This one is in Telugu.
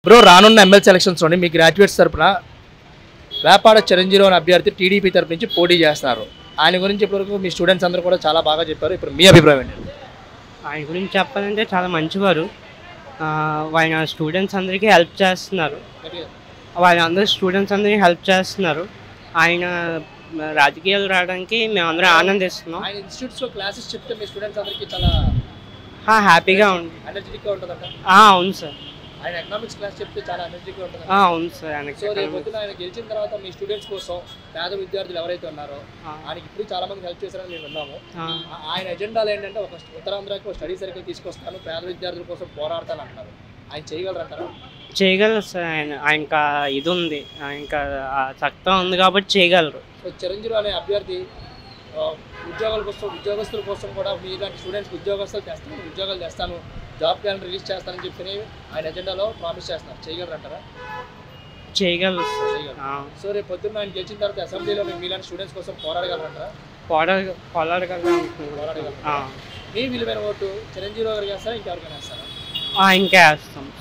బ్రో రానున్న ఎమ్మెల్సీ ఎలక్షన్స్లోని మీ గ్రాడ్యుయేట్స్ తరపున వేపాడ చిరంజీవి అనే అభ్యర్థి టీడీపీ తరపు నుంచి పోటీ చేస్తున్నారు ఆయన గురించి ఇప్పటివరకు మీ స్టూడెంట్స్ అందరూ కూడా చాలా బాగా చెప్పారు ఇప్పుడు మీ అభిప్రాయం ఏంటి ఆయన గురించి చెప్పాలంటే చాలా మంచివారు ఆ, ఆయన స్టూడెంట్స్ అందరికీ హెల్ప్ చేస్తున్నారు వాళ్ళందరూ స్టూడెంట్స్ అందరికీ హెల్ప్ చేస్తున్నారు ఆయన రాజకీయాలు రావడానికి మేమందరం ఆనందిస్తున్నాం ఆయన ఇన్స్టిట్యూట్స్లో క్లాసెస్ చెప్తే మీ స్టూడెంట్స్ అందరికీ చాలా ఆ, హ్యాపీగా ఉంది ఎనర్జెటిక్గా ఉంటుందంట ఆ, అవును సార్ ఆయన ఎకనామిక్స్ క్లాస్ చెప్తే చాలా ఎనర్జెటిక్గా ఉంటుంది ఆ, అవును సార్ ఆయనకి సో రేపు పొద్దున ఆయన గెలిచిన తర్వాత మీ స్టూడెంట్స్ కోసం పేద విద్యార్థులు ఎవరైతే ఉన్నారో ఆ, ఆయనకి ఇప్పుడు చాలా మంది హెల్ప్ చేశారని మేము విన్నాము ఆ, ఆ- ఆయన ఎజెండాలు ఏంటంటే ఒక ఉత్తరాంధ్రకి ఒక స్టడీ సర్కిల్ తీసుకొస్తాను పేద విద్యార్థుల కోసం పోరాడతాను అంటారు ఆయన చేయగలరంటారా చేయగలరు సార్ ఆయన ఆయనకు ఆ ఇది ఉంది ఆయనకు ఆ సత్తా ఉంది కాబట్టి చేయగలరు సో చిరంజీవి అనే అభ్యర్థి ఆ, ఉద్యోగాల కోసం ఉద్యోగస్తుల కోసం కూడా మీలాంటి స్టూడెంట్స్కి ఉద్యోగస్తులు తెస్తాను ఉద్యోగాలు తెస్తాను జాబ్ క్యాలెండర్ రిలీజ్ చేస్తానని చెప్పి ఆయన ఎజెండాలో ప్రామిస్ చేస్తున్నారు చేయగలరంటారా చేయగలరు సార్ చేయగలరు ఆ, సో రేపు పొద్దున్న ఆయన గెలిచిన తర్వాత అసెంబ్లీలో మేము మీలాంటి స్టూడెంట్స్ కోసం పోరాడగలరంటారా పోరాడ పోరాడగలరు అనుకుంటున్నాను. పోరాడగలరు ఆ, మీ విలువైన ఓటు చిరంజీవి గారికి వేస్తారా ఇంకెవరికైనా వేస్తారా ఆయనకే వేస్తాం